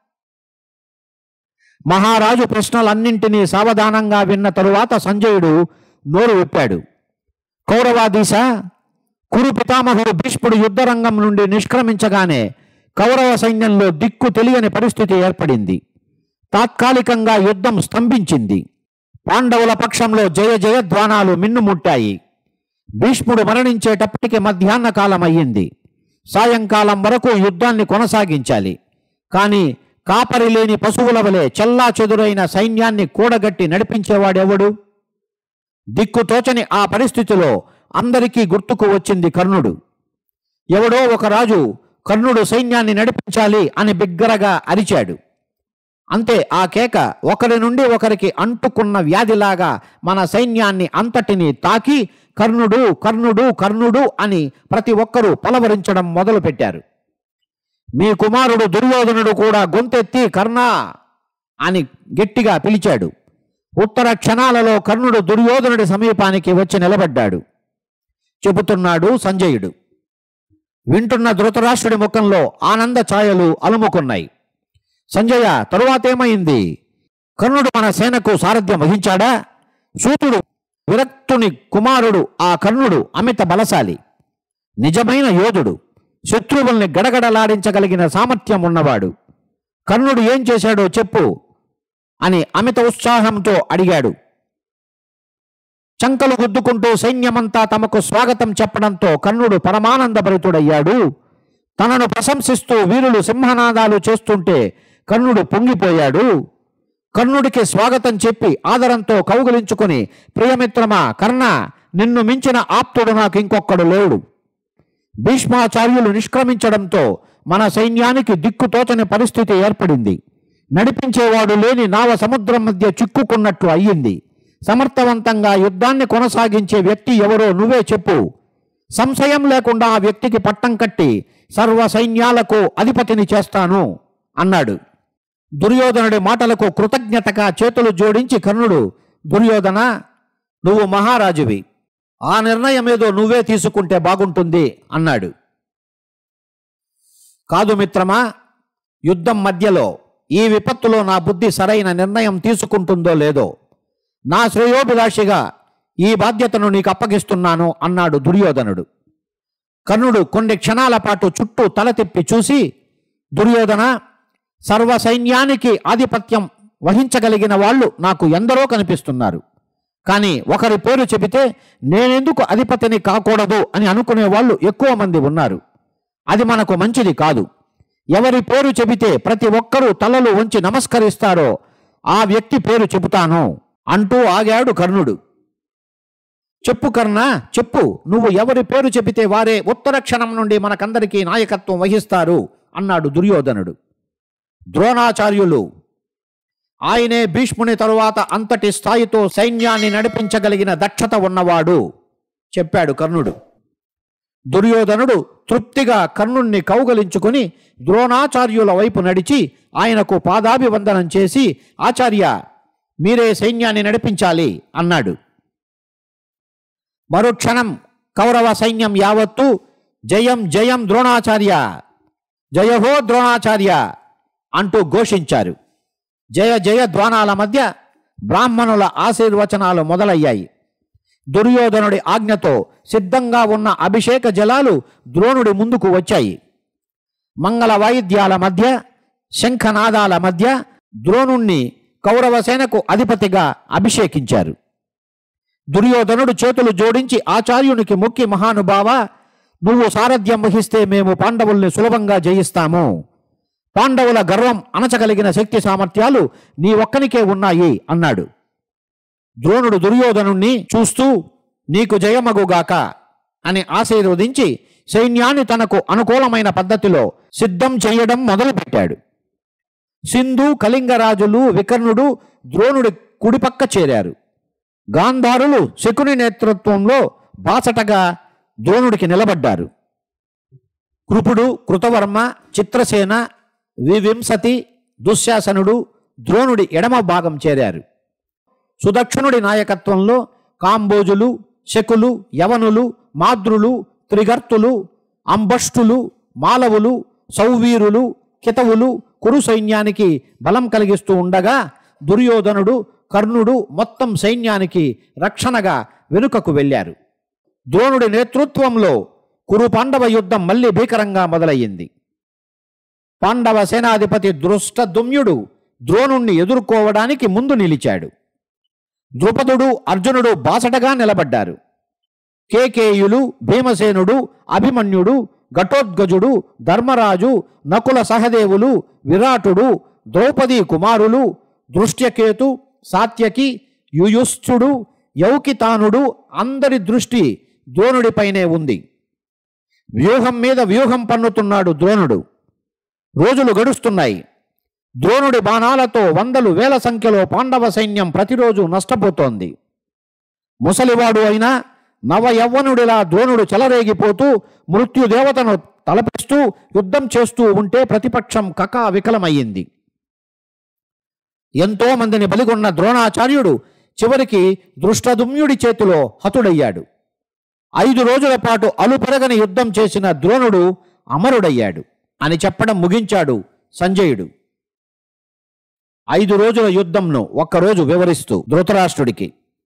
మహారాజు ప్రశ్నలన్నింటినీ సావధానంగా విన్న తరువాత సంజయుడు నోరు విప్పాడు కౌరవాదీశ కురు పితామహుడు భీష్ముడు యుద్ధరంగం నుండి నిష్క్రమించగానే కౌరవ సైన్యంలో దిక్కు తెలియని పరిస్థితి ఏర్పడింది తాత్కాలికంగా యుద్ధం స్తంభించింది పాండవుల పక్షంలో జయ జయధ్వానాలు మిన్నుముట్టాయి భీష్ముడు మరణించేటప్పటికి మధ్యాహ్న కాలం అయ్యింది సాయంకాలం వరకు యుద్ధాన్ని కొనసాగించాలి కానీ కాపరి లేని పశువుల వలె చెల్లా చెదురైన సైన్యాన్ని కూడగట్టి నడిపించేవాడెవడు దిక్కుతోచని ఆ పరిస్థితిలో అందరికీ గుర్తుకు వచ్చింది కర్ణుడు ఎవడో ఒక రాజు కర్ణుడు సైన్యాన్ని నడిపించాలి అని బిగ్గరగా అరిచాడు అంతే ఆ కేక ఒకరి నుండి ఒకరికి అంటుకున్న వ్యాధిలాగా మన సైన్యాన్ని అంతటిని తాకి కర్ణుడు కర్ణుడు కర్ణుడు అని ప్రతి ఒక్కరూ పలవరించడం మొదలుపెట్టారు మీ కుమారుడు దుర్యోధనుడు కూడా గొంతెత్తి కర్ణ అని గట్టిగా పిలిచాడు ఉత్తర క్షణాలలో కర్ణుడు దుర్యోధనుడి సమీపానికి వచ్చి నిలబడ్డాడు చెబుతున్నాడు సంజయుడు వింటున్న ధృతరాష్ట్రుడి ముఖంలో ఆనంద ఛాయలు అలుముకున్నాయి సంజయ తరువాతేమైంది కర్ణుడు మన సేనకు సారథ్యం వహించాడా సూతుడు విరక్తుని కుమారుడు ఆ కర్ణుడు అమిత బలశాలి నిజమైన యోధుడు శత్రువుల్ని గడగడలాడించగలిగిన సామర్థ్యం ఉన్నవాడు కర్ణుడు ఏం చేశాడో చెప్పు అని అమిత ఉత్సాహంతో అడిగాడు చంకలు గుద్దుకుంటూ సైన్యమంతా తమకు స్వాగతం చెప్పడంతో కర్ణుడు పరమానందభరితుడయ్యాడు తనను ప్రశంసిస్తూ వీరులు సింహనాదాలు చేస్తుంటే కర్ణుడు పొంగిపోయాడు కర్ణుడికి స్వాగతం చెప్పి ఆదరంతో కౌగిలించుకుని ప్రియమిత్రమా కర్ణ నిన్ను మించిన ఆప్తుడు నాకు ఇంకొక్కడు లేడు భీష్మాచార్యులు నిష్క్రమించడంతో మన సైన్యానికి దిక్కుతోచని పరిస్థితి ఏర్పడింది నడిపించేవాడు లేని నావ సముద్రం మధ్య చిక్కుకున్నట్లు అయ్యింది సమర్థవంతంగా యుద్ధాన్ని కొనసాగించే వ్యక్తి ఎవరో నువ్వే చెప్పు సంశయం లేకుండా ఆ వ్యక్తికి పట్టం కట్టి సర్వ సైన్యాలకు అధిపతిని చేస్తాను అన్నాడు దుర్యోధనుడి మాటలకు కృతజ్ఞతగా చేతులు జోడించి కర్ణుడు దుర్యోధన నువ్వు మహారాజువి ఆ నిర్ణయం ఏదో నువ్వే తీసుకుంటే బాగుంటుంది అన్నాడు కాదు మిత్రమా యుద్ధం మధ్యలో ఈ విపత్తులో నా బుద్ధి సరైన నిర్ణయం తీసుకుంటుందో లేదో నా శ్రేయోభిలాషిగా ఈ బాధ్యతను నీకు అప్పగిస్తున్నాను అన్నాడు దుర్యోధనుడు కర్ణుడు కొన్ని క్షణాల పాటు చుట్టూ తల తిప్పి చూసి దుర్యోధన సర్వ సైన్యానికి ఆధిపత్యం వహించగలిగిన వాళ్ళు నాకు ఎందరో కనిపిస్తున్నారు కానీ ఒకరి పేరు చెబితే నేనెందుకు అధిపతిని కాకూడదు అని అనుకునే వాళ్ళు ఎక్కువ మంది ఉన్నారు అది మనకు మంచిది కాదు ఎవరి పేరు చెబితే ప్రతి ఒక్కరూ తలలు వంచి నమస్కరిస్తారో ఆ వ్యక్తి పేరు చెబుతాను అంటూ ఆగాడు కర్ణుడు చెప్పు కర్ణ చెప్పు నువ్వు ఎవరి పేరు చెబితే వారే ఉత్తర క్షణం నుండి మనకందరికీ నాయకత్వం వహిస్తారు అన్నాడు దుర్యోధనుడు ద్రోణాచార్యులు ఆయనే భీష్ముని తరువాత అంతటి స్థాయితో సైన్యాన్ని నడిపించగలిగిన దక్షత ఉన్నవాడు చెప్పాడు కర్ణుడు దుర్యోధనుడు తృప్తిగా కర్ణుణ్ణి కౌగలించుకుని ద్రోణాచార్యుల వైపు నడిచి ఆయనకు పాదాభివందనం చేసి ఆచార్య మీరే సైన్యాన్ని నడిపించాలి అన్నాడు మరుక్షణం కౌరవ సైన్యం యావత్తు జయం జయం ద్రోణాచార్య జయహో ద్రోణాచార్య అంటూ ఘోషించారు జయ జయ ద్వానాల మధ్య బ్రాహ్మణుల ఆశీర్వచనాలు మొదలయ్యాయి దుర్యోధనుడి ఆజ్ఞతో సిద్ధంగా ఉన్న అభిషేక జలాలు ద్రోణుడి ముందుకు వచ్చాయి మంగళ వాయిద్యాల మధ్య శంఖనాదాల మధ్య ద్రోణుణ్ణి కౌరవ సేనకు అధిపతిగా అభిషేకించారు దుర్యోధనుడు చేతులు జోడించి ఆచార్యునికి మొక్కి మహానుభావ నువ్వు సారథ్యం వహిస్తే మేము పాండవుల్ని సులభంగా జయిస్తాము పాండవుల గర్వం అణచగలిగిన శక్తి సామర్థ్యాలు నీ ఒక్కనికే ఉన్నాయి అన్నాడు ద్రోణుడు దుర్యోధనుణ్ణి చూస్తూ నీకు జయమగుగాక అని ఆశీర్వదించి సైన్యాన్ని తనకు అనుకూలమైన పద్ధతిలో సిద్ధం చేయడం మొదలుపెట్టాడు సింధు కళింగరాజులు వికర్ణుడు ద్రోణుడి కుడిపక్క చేరారు గాంధారులు శకుని నేతృత్వంలో బాసటగా ద్రోణుడికి నిలబడ్డారు కృపుడు కృతవర్మ చిత్రసేన వివింసతి దుశ్శాసనుడు ద్రోణుడి ఎడమ భాగం చేరారు సుదక్షిణుడి నాయకత్వంలో కాంబోజులు శకులు యవనులు మాద్రులు త్రిగర్తులు అంబష్టులు మాలవులు సౌవీరులు కితవులు కురు సైన్యానికి బలం కలిగిస్తూ ఉండగా దుర్యోధనుడు కర్ణుడు మొత్తం సైన్యానికి రక్షణగా వెనుకకు వెళ్ళారు ద్రోణుడి నేతృత్వంలో కురు పాండవ యుద్ధం మళ్ళీ భీకరంగా మొదలయ్యింది పాండవ సేనాధిపతి దృష్టదుమ్యుడు ద్రోణుణ్ణి ఎదుర్కోవడానికి ముందు నిలిచాడు ద్రుపదుడు అర్జునుడు బాసటగా నిలబడ్డారు కేకేయులు భీమసేనుడు అభిమన్యుడు ఘటోద్గజుడు ధర్మరాజు నకుల సహదేవులు విరాటుడు ద్రౌపది కుమారులు దృష్ట్యకేతు సాత్యకి యుయుశ్చుడు యౌకితానుడు అందరి దృష్టి ద్రోణుడిపైనే ఉంది వ్యూహం మీద వ్యూహం పన్నుతున్నాడు ద్రోణుడు రోజులు గడుస్తున్నాయి ద్రోణుడి బాణాలతో వందలు వేల సంఖ్యలో పాండవ సైన్యం ప్రతిరోజు నష్టపోతోంది ముసలివాడు అయినా నవ యవ్వనుడిలా ద్రోణుడు చెలరేగిపోతూ మృత్యుదేవతను తలపిస్తూ యుద్ధం చేస్తూ ఉంటే ప్రతిపక్షం కకా వికలమయ్యింది ఎంతో మందిని బలిగొన్న ద్రోణాచార్యుడు చివరికి దృష్టదుమ్యుడి చేతిలో హతుడయ్యాడు ఐదు రోజుల పాటు అలుపెరగని యుద్ధం చేసిన ద్రోణుడు అమరుడయ్యాడు అని చెప్పడం ముగించాడు సంజయుడు ఐదు రోజుల యుద్ధంను ఒక్కరోజు వివరిస్తూ ధృతరాష్ట్రుడికి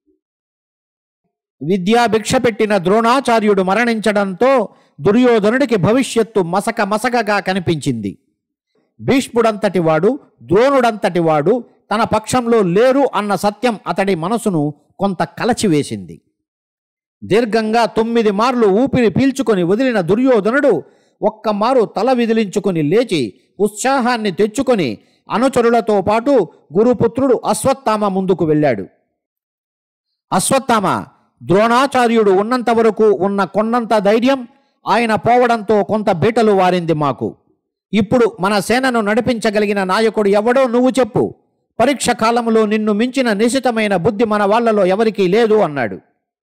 విద్యా భిక్ష పెట్టిన ద్రోణాచార్యుడు మరణించడంతో దుర్యోధనుడికి భవిష్యత్తు మసక మసకగా కనిపించింది భీష్ముడంతటి వాడు ద్రోణుడంతటి వాడు తన పక్షంలో లేరు అన్న సత్యం అతడి మనసును కొంత కలచివేసింది దీర్ఘంగా తొమ్మిది మార్లు ఊపిరి పీల్చుకొని వదిలిన దుర్యోధనుడు ఒక్క మారు తల విదిలించుకొని లేచి ఉత్సాహాన్ని తెచ్చుకొని అనుచరులతో పాటు గురుపుత్రుడు అశ్వత్థామ ముందుకు వెళ్ళాడు అశ్వత్థామ ద్రోణాచార్యుడు ఉన్నంత వరకు ఉన్న కొన్నంత ధైర్యం ఆయన పోవడంతో కొంత బీటలు వారింది మాకు ఇప్పుడు మన సేనను నడిపించగలిగిన నాయకుడు ఎవడో నువ్వు చెప్పు పరీక్ష కాలంలో నిన్ను మించిన నిశితమైన బుద్ధి మన వాళ్ళలో ఎవరికీ లేదు అన్నాడు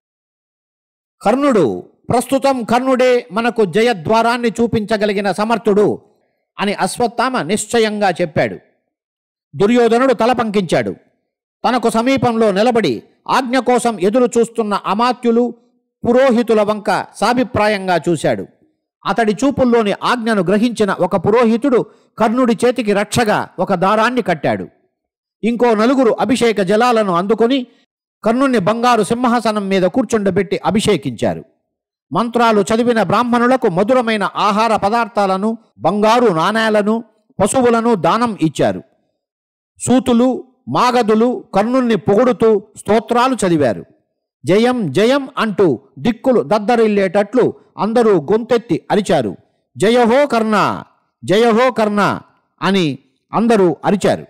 కర్ణుడు ప్రస్తుతం కర్ణుడే మనకు జయద్వారాన్ని చూపించగలిగిన సమర్థుడు అని అశ్వత్థామ నిశ్చయంగా చెప్పాడు దుర్యోధనుడు తల పంకించాడు తనకు సమీపంలో నిలబడి ఆజ్ఞ కోసం ఎదురు చూస్తున్న అమాత్యులు పురోహితుల వంక సాభిప్రాయంగా చూశాడు అతడి చూపుల్లోని ఆజ్ఞను గ్రహించిన ఒక పురోహితుడు కర్ణుడి చేతికి రక్షగా ఒక దారాన్ని కట్టాడు ఇంకో నలుగురు అభిషేక జలాలను అందుకొని కర్ణుణ్ణి బంగారు సింహాసనం మీద కూర్చుండబెట్టి అభిషేకించారు మంత్రాలు చదివిన బ్రాహ్మణులకు మధురమైన ఆహార పదార్థాలను బంగారు నాణేలను పశువులను దానం ఇచ్చారు సూతులు మాగదులు కర్ణుణ్ణి పొగుడుతూ స్తోత్రాలు చదివారు జయం జయం అంటూ దిక్కులు దద్దరిల్లేటట్లు అందరూ గొంతెత్తి అరిచారు జయహో కర్ణ జయహో కర్ణ అని అందరూ అరిచారు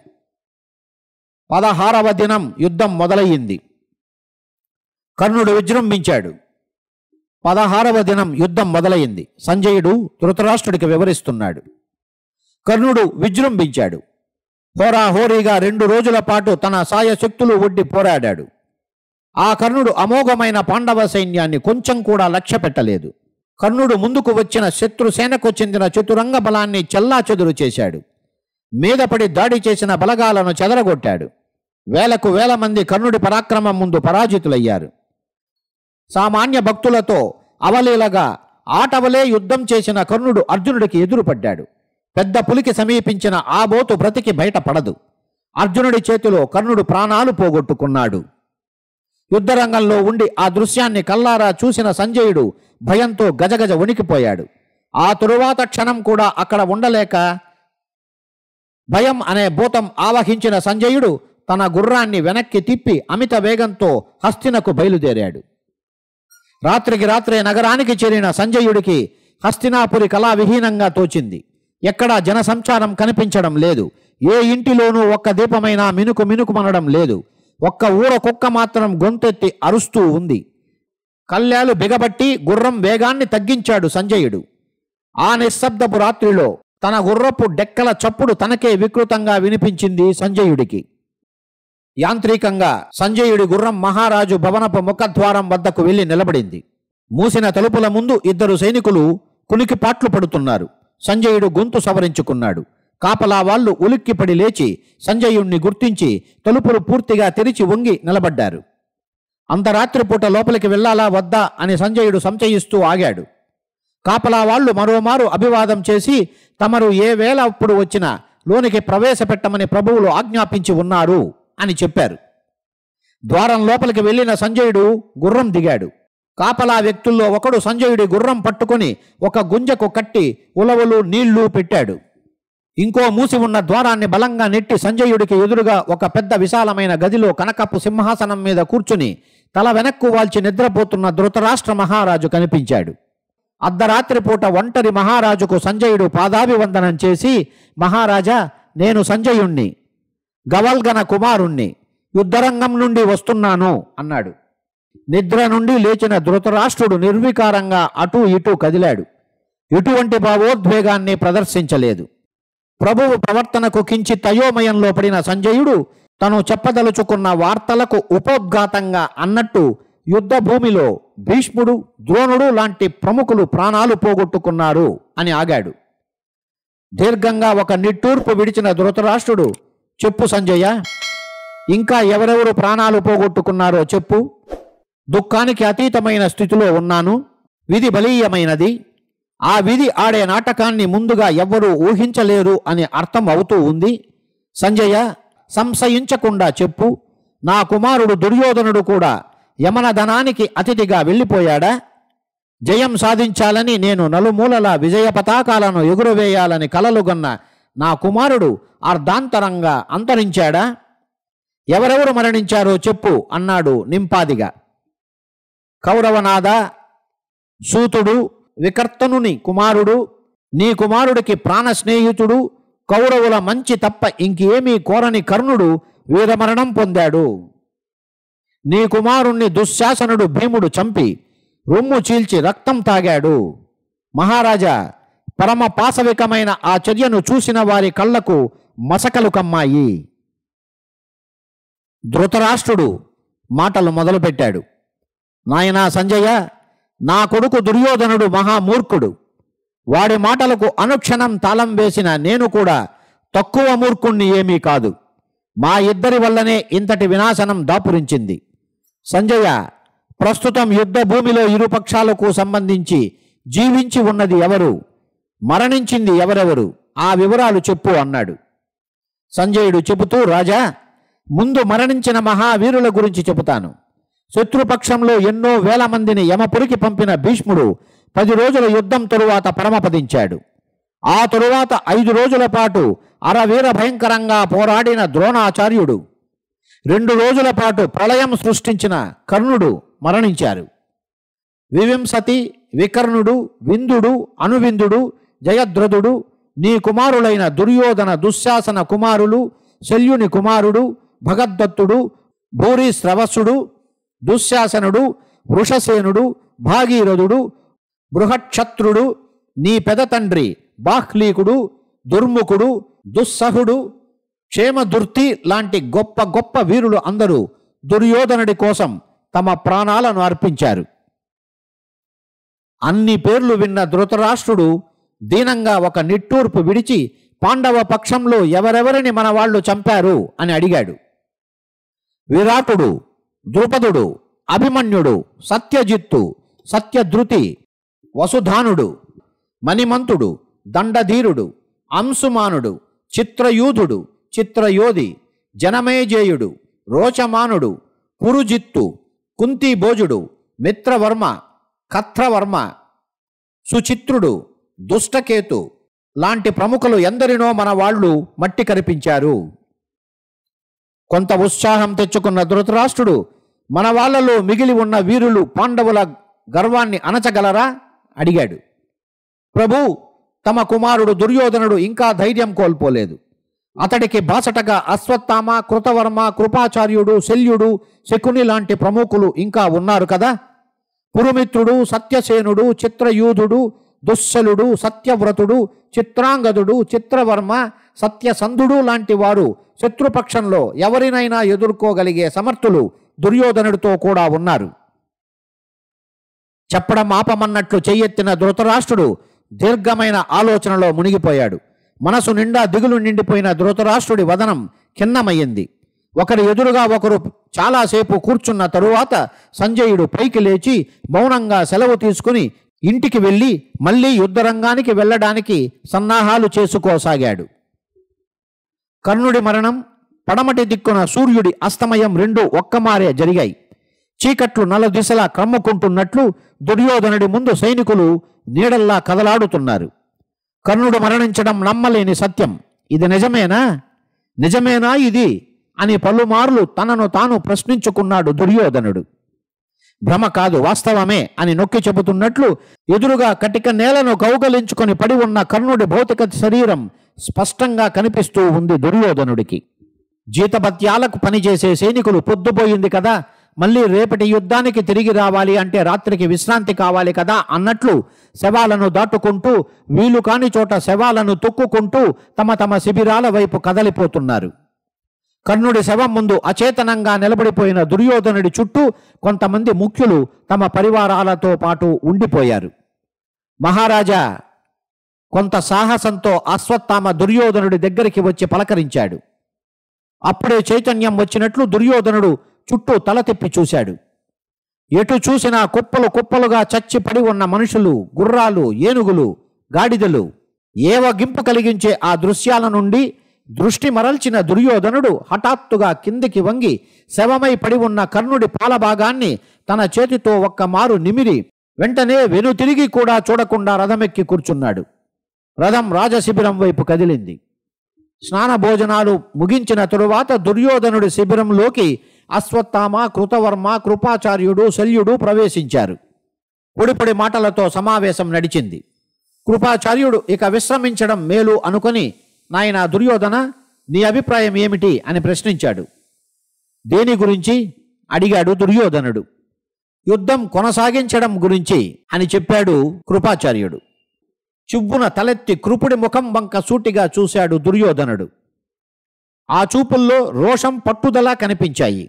పదహారవ దినం యుద్ధం మొదలయ్యింది కర్ణుడు విజృంభించాడు పదహారవ దినం యుద్ధం మొదలైంది సంజయుడు ధృతరాష్ట్రుడికి వివరిస్తున్నాడు కర్ణుడు విజృంభించాడు హోరాహోరీగా రెండు రోజుల పాటు తన సాయశక్తులు ఒడ్డి పోరాడాడు ఆ కర్ణుడు అమోఘమైన పాండవ సైన్యాన్ని కొంచెం కూడా లక్ష్య పెట్టలేదు కర్ణుడు ముందుకు వచ్చిన శత్రు సేనకు చెందిన చతురంగ బలాన్ని చెల్లాచెదురు చేశాడు మీదపడి దాడి చేసిన బలగాలను చెదరగొట్టాడు వేలకు వేల మంది కర్ణుడి పరాక్రమం ముందు పరాజితులయ్యారు సామాన్య భక్తులతో అవలీలగా ఆటవలే యుద్ధం చేసిన కర్ణుడు అర్జునుడికి ఎదురుపడ్డాడు పెద్ద పులికి సమీపించిన ఆ బోతు బ్రతికి బయటపడదు అర్జునుడి చేతిలో కర్ణుడు ప్రాణాలు పోగొట్టుకున్నాడు యుద్ధరంగంలో ఉండి ఆ దృశ్యాన్ని కల్లారా చూసిన సంజయుడు భయంతో గజగజ వణికిపోయాడు ఆ తరువాత క్షణం కూడా అక్కడ ఉండలేక భయం అనే భూతం ఆవహించిన సంజయుడు తన గుర్రాన్ని వెనక్కి తిప్పి అమిత వేగంతో హస్తినకు బయలుదేరాడు రాత్రికి రాత్రే నగరానికి చేరిన సంజయుడికి హస్తినాపురి కళా విహీనంగా తోచింది ఎక్కడా జనసంచారం కనిపించడం లేదు ఏ ఇంటిలోనూ ఒక్క దీపమైనా మినుకు మినుకుమనడం లేదు ఒక్క ఊర కుక్క మాత్రం గొంతెత్తి అరుస్తూ ఉంది కళ్యాలు బిగబట్టి గుర్రం వేగాన్ని తగ్గించాడు సంజయుడు ఆ నిశ్శబ్దపు రాత్రిలో తన గుర్రపు డెక్కల చప్పుడు తనకే వికృతంగా వినిపించింది సంజయుడికి యాంత్రికంగా సంజయుడి గుర్రం మహారాజు భవనపు ముఖద్వారం వద్దకు వెళ్లి నిలబడింది మూసిన తలుపుల ముందు ఇద్దరు సైనికులు కునికిపాట్లు పడుతున్నారు సంజయుడు గొంతు సవరించుకున్నాడు కాపలా వాళ్ళు ఉలిక్కిపడి లేచి సంజయుణ్ణి గుర్తించి తలుపులు పూర్తిగా తెరిచి వంగి నిలబడ్డారు అంత రాత్రిపూట లోపలికి వెళ్ళాలా వద్దా అని సంజయుడు సంచయిస్తూ ఆగాడు కాపలా వాళ్ళు మరోమారు అభివాదం చేసి తమరు ఏ వేళ అప్పుడు వచ్చినా లోనికి ప్రవేశపెట్టమని ప్రభువులు ఆజ్ఞాపించి ఉన్నారు అని చెప్పారు ద్వారం లోపలికి వెళ్ళిన సంజయుడు గుర్రం దిగాడు కాపలా వ్యక్తుల్లో ఒకడు సంజయుడి గుర్రం పట్టుకొని ఒక గుంజకు కట్టి ఉలవలు నీళ్లు పెట్టాడు ఇంకో మూసి ఉన్న ద్వారాన్ని బలంగా నెట్టి సంజయుడికి ఎదురుగా ఒక పెద్ద విశాలమైన గదిలో కనకపు సింహాసనం మీద కూర్చుని తల వెనక్కు వాల్చి నిద్రపోతున్న ధృతరాష్ట్ర మహారాజు కనిపించాడు అర్ధరాత్రి పూట ఒంటరి మహారాజుకు సంజయుడు పాదాభివందనం చేసి మహారాజా నేను సంజయుణ్ణి గవల్గన కుమారుణ్ణి యుద్ధరంగం నుండి వస్తున్నాను అన్నాడు నిద్ర నుండి లేచిన ధృతరాష్ట్రుడు నిర్వికారంగా అటూ ఇటూ కదిలాడు ఎటువంటి భావోద్వేగాన్ని ప్రదర్శించలేదు ప్రభువు ప్రవర్తనకు కించి తయోమయంలో పడిన సంజయుడు తను చెప్పదలుచుకున్న వార్తలకు ఉపోద్ఘాతంగా అన్నట్టు యుద్ధ భూమిలో భీష్ముడు ద్రోణుడు లాంటి ప్రముఖులు ప్రాణాలు పోగొట్టుకున్నారు అని ఆగాడు దీర్ఘంగా ఒక నిట్టూర్పు విడిచిన ధృతరాష్ట్రుడు చెప్పు సంజయ ఇంకా ఎవరెవరు ప్రాణాలు పోగొట్టుకున్నారో చెప్పు దుఃఖానికి అతీతమైన స్థితిలో ఉన్నాను విధి బలీయమైనది ఆ విధి ఆడే నాటకాన్ని ముందుగా ఎవ్వరూ ఊహించలేరు అని అర్థం అవుతూ ఉంది సంజయ సంశయించకుండా చెప్పు నా కుమారుడు దుర్యోధనుడు కూడా యమనధనానికి అతిథిగా వెళ్ళిపోయాడా జయం సాధించాలని నేను నలుమూలల విజయ పతాకాలను ఎగురవేయాలని కలలుగన్న నా కుమారుడు అర్ధాంతరంగా అంతరించాడా ఎవరెవరు మరణించారో చెప్పు అన్నాడు నింపాదిగా కౌరవనాథ సూతుడు వికర్తనుని కుమారుడు నీ కుమారుడికి ప్రాణ స్నేహితుడు కౌరవుల మంచి తప్ప ఇంకేమీ కోరని కర్ణుడు వీరమరణం పొందాడు నీ కుమారుణ్ణి దుశ్శాసనుడు భీముడు చంపి రొమ్ము చీల్చి రక్తం తాగాడు మహారాజా పరమ పాశవికమైన ఆ చర్యను చూసిన వారి కళ్ళకు మసకలు కమ్మాయి ధృతరాష్ట్రుడు మాటలు మొదలుపెట్టాడు నాయనా సంజయ నా కొడుకు దుర్యోధనుడు మహామూర్ఖుడు వాడి మాటలకు అనుక్షణం తాళం వేసిన నేను కూడా తక్కువ మూర్ఖుణ్ణి ఏమీ కాదు మా ఇద్దరి వల్లనే ఇంతటి వినాశనం దాపురించింది సంజయ ప్రస్తుతం యుద్ధ భూమిలో ఇరు పక్షాలకు సంబంధించి జీవించి ఉన్నది ఎవరు మరణించింది ఎవరెవరు ఆ వివరాలు చెప్పు అన్నాడు సంజయుడు చెబుతూ రాజా ముందు మరణించిన మహావీరుల గురించి చెబుతాను శత్రుపక్షంలో ఎన్నో వేల మందిని యమపురికి పంపిన భీష్ముడు పది రోజుల యుద్ధం తరువాత పరమపదించాడు ఆ తరువాత ఐదు రోజుల పాటు అరవీర భయంకరంగా పోరాడిన ద్రోణాచార్యుడు రెండు రోజుల పాటు ప్రళయం సృష్టించిన కర్ణుడు మరణించారు వివింసతి వికర్ణుడు విందుడు అనువిందుడు జయద్రథుడు నీ కుమారులైన దుర్యోధన దుశ్శాసన కుమారులు శల్యుని కుమారుడు భగద్దత్తుడు భూరిశ్రవసుడు దుశ్శాసనుడు వృషసేనుడు భాగీరథుడు బృహక్షత్రుడు నీ పెదతండ్రి బాహ్లీకుడు దుర్ముఖుడు దుస్సహుడు క్షేమదుర్తి లాంటి గొప్ప గొప్ప వీరులు అందరూ దుర్యోధనుడి కోసం తమ ప్రాణాలను అర్పించారు అన్ని పేర్లు విన్న ధృతరాష్ట్రుడు దీనంగా ఒక నిట్టూర్పు విడిచి పాండవ పక్షంలో ఎవరెవరిని మన వాళ్ళు చంపారు అని అడిగాడు విరాటుడు ద్రుపదుడు అభిమన్యుడు సత్యజిత్తు సత్యధృతి వసుధానుడు మణిమంతుడు దండధీరుడు అంశుమానుడు చిత్రయూధుడు చిత్రయోధి జనమేజేయుడు రోచమానుడు పురుజిత్తు కుంతిభోజుడు మిత్రవర్మ కత్రవర్మ సుచిత్రుడు దుష్టకేతు లాంటి ప్రముఖులు ఎందరినో మన వాళ్ళు మట్టి కరిపించారు కొంత ఉత్సాహం తెచ్చుకున్న ధృతరాష్ట్రుడు మన వాళ్ళలో మిగిలి ఉన్న వీరులు పాండవుల గర్వాన్ని అణచగలరా అడిగాడు ప్రభు తమ కుమారుడు దుర్యోధనుడు ఇంకా ధైర్యం కోల్పోలేదు అతడికి బాసటగా అశ్వత్థామ కృతవర్మ కృపాచార్యుడు శల్యుడు శకుని లాంటి ప్రముఖులు ఇంకా ఉన్నారు కదా పురుమిత్రుడు సత్యసేనుడు చిత్రయూధుడు దుస్సలుడు సత్యవ్రతుడు చిత్రాంగదుడు చిత్రవర్మ సత్యసంధుడు లాంటి వారు శత్రుపక్షంలో ఎవరినైనా ఎదుర్కోగలిగే సమర్థులు దుర్యోధనుడితో కూడా ఉన్నారు చెప్పడం ఆపమన్నట్లు చెయ్యెత్తిన ధృతరాష్ట్రుడు దీర్ఘమైన ఆలోచనలో మునిగిపోయాడు మనసు నిండా దిగులు నిండిపోయిన ధృతరాష్ట్రుడి వదనం ఖిన్నమయ్యింది ఒకరి ఎదురుగా ఒకరు చాలాసేపు కూర్చున్న తరువాత సంజయుడు పైకి లేచి మౌనంగా సెలవు తీసుకుని ఇంటికి వెళ్ళి మళ్ళీ యుద్ధరంగానికి వెళ్ళడానికి సన్నాహాలు చేసుకోసాగాడు కర్ణుడి మరణం పడమటి దిక్కున సూర్యుడి అస్తమయం రెండు ఒక్కమారే జరిగాయి చీకట్లు నల దిశలా కమ్ముకుంటున్నట్లు దుర్యోధనుడి ముందు సైనికులు నీడల్లా కదలాడుతున్నారు కర్ణుడు మరణించడం నమ్మలేని సత్యం ఇది నిజమేనా నిజమేనా ఇది అని పలుమార్లు తనను తాను ప్రశ్నించుకున్నాడు దుర్యోధనుడు భ్రమ కాదు వాస్తవమే అని నొక్కి చెబుతున్నట్లు ఎదురుగా కటిక నేలను కౌగలించుకొని పడి ఉన్న కర్ణుడి భౌతిక శరీరం స్పష్టంగా కనిపిస్తూ ఉంది దుర్యోధనుడికి జీతభత్యాలకు పనిచేసే సైనికులు పొద్దుపోయింది కదా మళ్ళీ రేపటి యుద్ధానికి తిరిగి రావాలి అంటే రాత్రికి విశ్రాంతి కావాలి కదా అన్నట్లు శవాలను దాటుకుంటూ వీలు కాని చోట శవాలను తొక్కుకుంటూ తమ తమ శిబిరాల వైపు కదలిపోతున్నారు కర్ణుడి శవం ముందు అచేతనంగా నిలబడిపోయిన దుర్యోధనుడి చుట్టూ కొంతమంది ముఖ్యులు తమ పరివారాలతో పాటు ఉండిపోయారు మహారాజా కొంత సాహసంతో అశ్వత్థామ దుర్యోధనుడి దగ్గరికి వచ్చి పలకరించాడు అప్పుడే చైతన్యం వచ్చినట్లు దుర్యోధనుడు చుట్టూ తల తిప్పి చూశాడు ఎటు చూసినా కుప్పలు కుప్పలుగా చచ్చి పడి ఉన్న మనుషులు గుర్రాలు ఏనుగులు గాడిదలు ఏవగింపు కలిగించే ఆ దృశ్యాల నుండి దృష్టి మరల్చిన దుర్యోధనుడు హఠాత్తుగా కిందికి వంగి శవమై పడి ఉన్న కర్ణుడి పాలభాగాన్ని తన చేతితో ఒక్క మారు నిమిరి వెంటనే వెనుతిరిగి కూడా చూడకుండా రథమెక్కి కూర్చున్నాడు రథం రాజశిబిరం వైపు కదిలింది స్నాన భోజనాలు ముగించిన తరువాత దుర్యోధనుడి శిబిరంలోకి అశ్వత్థామ కృతవర్మ కృపాచార్యుడు శల్యుడు ప్రవేశించారు పొడిపొడి మాటలతో సమావేశం నడిచింది కృపాచార్యుడు ఇక విశ్రమించడం మేలు అనుకొని నాయన దుర్యోధన నీ అభిప్రాయం ఏమిటి అని ప్రశ్నించాడు దేని గురించి అడిగాడు దుర్యోధనుడు యుద్ధం కొనసాగించడం గురించి అని చెప్పాడు కృపాచార్యుడు చివ్వున తలెత్తి కృపుడి ముఖం వంక సూటిగా చూశాడు దుర్యోధనుడు ఆ చూపుల్లో రోషం పట్టుదల కనిపించాయి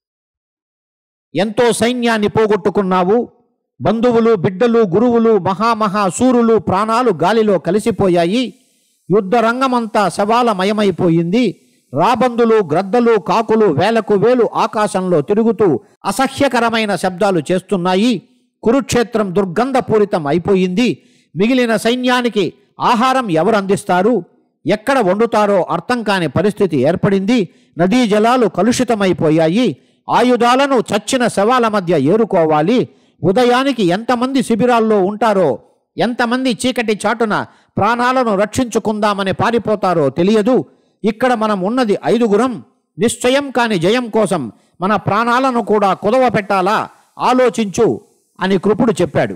ఎంతో సైన్యాన్ని పోగొట్టుకున్నావు బంధువులు బిడ్డలు గురువులు మహామహా సూరులు ప్రాణాలు గాలిలో కలిసిపోయాయి యుద్ధ రంగమంతా శవాలమయమైపోయింది రాబందులు గ్రద్దలు కాకులు వేలకు వేలు ఆకాశంలో తిరుగుతూ అసహ్యకరమైన శబ్దాలు చేస్తున్నాయి కురుక్షేత్రం దుర్గంధపూరితం అయిపోయింది మిగిలిన సైన్యానికి ఆహారం ఎవరు అందిస్తారు ఎక్కడ వండుతారో అర్థం కాని పరిస్థితి ఏర్పడింది నదీ జలాలు కలుషితమైపోయాయి ఆయుధాలను చచ్చిన శవాల మధ్య ఏరుకోవాలి ఉదయానికి ఎంతమంది శిబిరాల్లో ఉంటారో ఎంతమంది చీకటి చాటున ప్రాణాలను రక్షించుకుందామని పారిపోతారో తెలియదు ఇక్కడ మనం ఉన్నది ఐదుగురం నిశ్చయం కాని జయం కోసం మన ప్రాణాలను కూడా కుదవ పెట్టాలా ఆలోచించు అని కృపుడు చెప్పాడు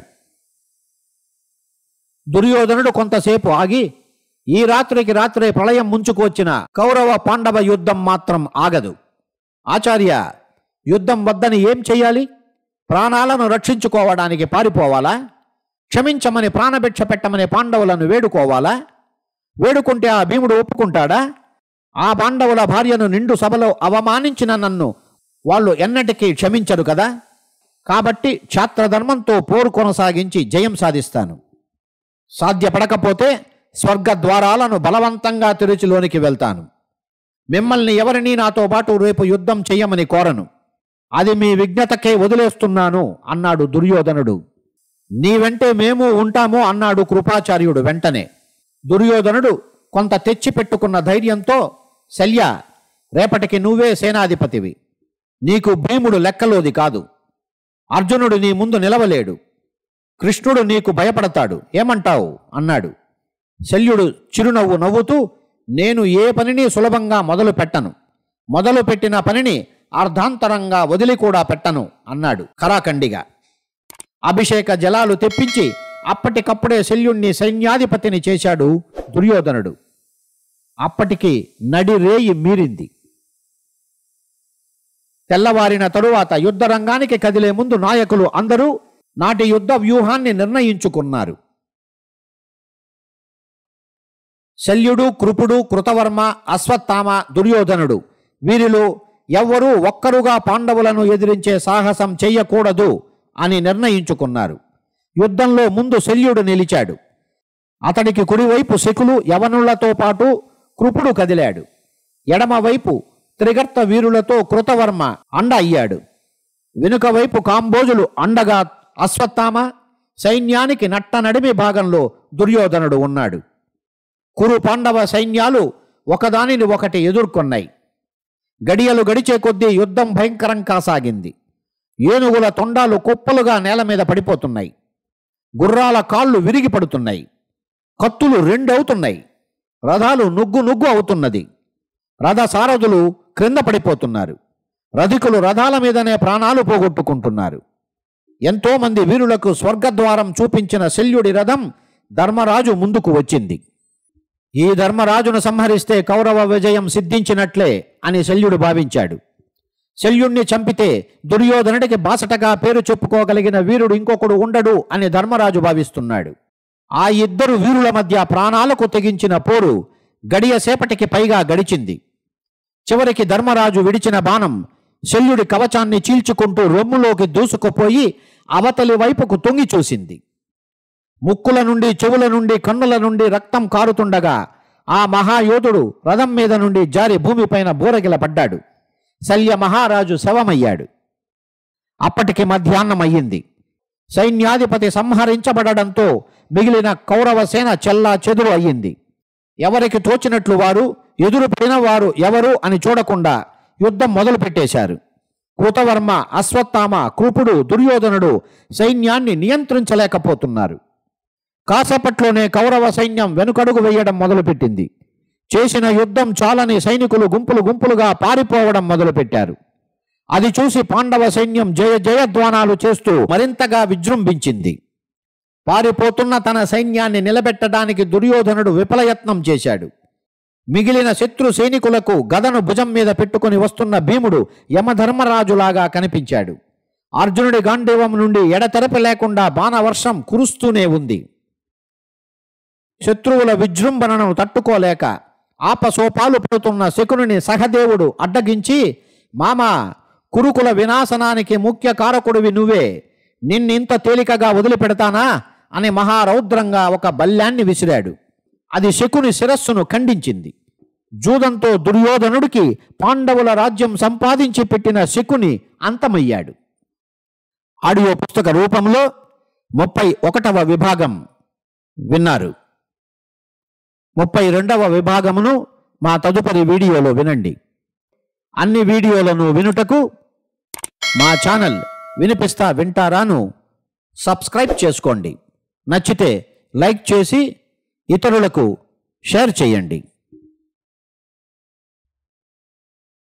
దుర్యోధనుడు కొంతసేపు ఆగి ఈ రాత్రికి రాత్రే ప్రళయం ముంచుకొచ్చిన కౌరవ పాండవ యుద్ధం మాత్రం ఆగదు ఆచార్య యుద్ధం వద్దని ఏం చెయ్యాలి ప్రాణాలను రక్షించుకోవడానికి పారిపోవాలా క్షమించమని ప్రాణభిక్ష పెట్టమని పాండవులను వేడుకోవాలా వేడుకుంటే ఆ భీముడు ఒప్పుకుంటాడా ఆ పాండవుల భార్యను నిండు సభలో అవమానించిన నన్ను వాళ్ళు ఎన్నటికీ క్షమించరు కదా కాబట్టి క్షాత్రధర్మంతో పోరు కొనసాగించి జయం సాధిస్తాను సాధ్యపడకపోతే స్వర్గ ద్వారాలను బలవంతంగా తెరిచిలోనికి వెళ్తాను మిమ్మల్ని ఎవరినీ నాతో పాటు రేపు యుద్ధం చెయ్యమని కోరను అది మీ విజ్ఞతకే వదిలేస్తున్నాను అన్నాడు దుర్యోధనుడు నీ వెంటే మేము ఉంటాము అన్నాడు కృపాచార్యుడు వెంటనే దుర్యోధనుడు కొంత తెచ్చి పెట్టుకున్న ధైర్యంతో శల్య రేపటికి నువ్వే సేనాధిపతివి నీకు భీముడు లెక్కలోది కాదు అర్జునుడు నీ ముందు నిలవలేడు కృష్ణుడు నీకు భయపడతాడు ఏమంటావు అన్నాడు శల్యుడు చిరునవ్వు నవ్వుతూ నేను ఏ పనిని సులభంగా మొదలు పెట్టను మొదలు పెట్టిన పనిని అర్ధాంతరంగా వదిలి కూడా పెట్టను అన్నాడు ఖరాఖండిగా అభిషేక జలాలు తెప్పించి అప్పటికప్పుడే శల్యుణ్ణి సైన్యాధిపతిని చేశాడు దుర్యోధనుడు అప్పటికి నడి రేయి మీరింది తెల్లవారిన తరువాత యుద్ధ రంగానికి కదిలే ముందు నాయకులు అందరూ నాటి యుద్ధ వ్యూహాన్ని నిర్ణయించుకున్నారు శల్యుడు కృపుడు కృతవర్మ అశ్వత్థామ దుర్యోధనుడు వీరిలో ఎవ్వరూ ఒక్కరుగా పాండవులను ఎదిరించే సాహసం చెయ్యకూడదు అని నిర్ణయించుకున్నారు యుద్ధంలో ముందు శల్యుడు నిలిచాడు అతడికి కుడివైపు శకులు యవనులతో పాటు కృపుడు కదిలాడు ఎడమవైపు త్రిగర్త వీరులతో కృతవర్మ అండ అయ్యాడు వెనుక వైపు కాంబోజులు అండగా అశ్వత్థామ సైన్యానికి నట్ట నడిమి భాగంలో దుర్యోధనుడు ఉన్నాడు కురు పాండవ సైన్యాలు ఒకదానిని ఒకటి ఎదుర్కొన్నాయి గడియలు గడిచే కొద్దీ యుద్ధం భయంకరం కాసాగింది ఏనుగుల తొండాలు కుప్పలుగా నేల మీద పడిపోతున్నాయి గుర్రాల కాళ్ళు విరిగి పడుతున్నాయి కత్తులు రెండవుతున్నాయి రథాలు నుగ్గు నుగ్గు అవుతున్నది రథ సారథులు క్రింద పడిపోతున్నారు రధికులు రథాల మీదనే ప్రాణాలు పోగొట్టుకుంటున్నారు ఎంతోమంది వీరులకు స్వర్గద్వారం చూపించిన శల్యుడి రథం ధర్మరాజు ముందుకు వచ్చింది ఈ ధర్మరాజును సంహరిస్తే కౌరవ విజయం సిద్ధించినట్లే అని శల్యుడు భావించాడు శల్యుణ్ణి చంపితే దుర్యోధనుడికి బాసటగా పేరు చెప్పుకోగలిగిన వీరుడు ఇంకొకడు ఉండడు అని ధర్మరాజు భావిస్తున్నాడు ఆ ఇద్దరు వీరుల మధ్య ప్రాణాలకు తెగించిన పోరు గడియ సేపటికి పైగా గడిచింది చివరికి ధర్మరాజు విడిచిన బాణం శల్యుడి కవచాన్ని చీల్చుకుంటూ రొమ్ములోకి దూసుకుపోయి అవతలి వైపుకు తొంగి చూసింది ముక్కుల నుండి చెవుల నుండి కన్నుల నుండి రక్తం కారుతుండగా ఆ మహాయోధుడు రథం మీద నుండి జారి భూమిపైన బూరగిల పడ్డాడు శల్య మహారాజు శవమయ్యాడు అప్పటికి మధ్యాహ్నం అయ్యింది సైన్యాధిపతి సంహరించబడడంతో మిగిలిన కౌరవ సేన చెల్లా చెదురు అయ్యింది ఎవరికి తోచినట్లు వారు ఎదురు పడిన వారు ఎవరు అని చూడకుండా యుద్ధం మొదలు పెట్టేశారు కృతవర్మ అశ్వత్థామ కృపుడు దుర్యోధనుడు సైన్యాన్ని నియంత్రించలేకపోతున్నారు కాసేపట్లోనే కౌరవ సైన్యం వెనుకడుగు వేయడం మొదలుపెట్టింది చేసిన యుద్ధం చాలని సైనికులు గుంపులు గుంపులుగా పారిపోవడం మొదలుపెట్టారు అది చూసి పాండవ సైన్యం జయ జయధ్వానాలు చేస్తూ మరింతగా విజృంభించింది పారిపోతున్న తన సైన్యాన్ని నిలబెట్టడానికి దుర్యోధనుడు విఫలయత్నం చేశాడు మిగిలిన శత్రు సైనికులకు గదను భుజం మీద పెట్టుకుని వస్తున్న భీముడు యమధర్మరాజులాగా కనిపించాడు అర్జునుడి గాంధీవం నుండి ఎడతెరపి లేకుండా బాణవర్షం కురుస్తూనే ఉంది శత్రువుల విజృంభణను తట్టుకోలేక ఆపసోపాలు పడుతున్న శకునుని సహదేవుడు అడ్డగించి మామా కురుకుల వినాశనానికి ముఖ్య కారకుడివి నువ్వే నిన్నింత తేలికగా వదిలిపెడతానా అని మహారౌద్రంగా ఒక బల్యాన్ని విసిరాడు అది శకుని శిరస్సును ఖండించింది జూదంతో దుర్యోధనుడికి పాండవుల రాజ్యం సంపాదించి పెట్టిన శకుని అంతమయ్యాడు ఆడియో పుస్తక రూపంలో ముప్పై ఒకటవ విభాగం విన్నారు ముప్పై రెండవ విభాగమును మా తదుపరి వీడియోలో వినండి అన్ని వీడియోలను వినుటకు మా ఛానల్ వినిపిస్తా వింటారాను సబ్స్క్రైబ్ చేసుకోండి నచ్చితే లైక్ చేసి ఇతరులకు షేర్ చేయండి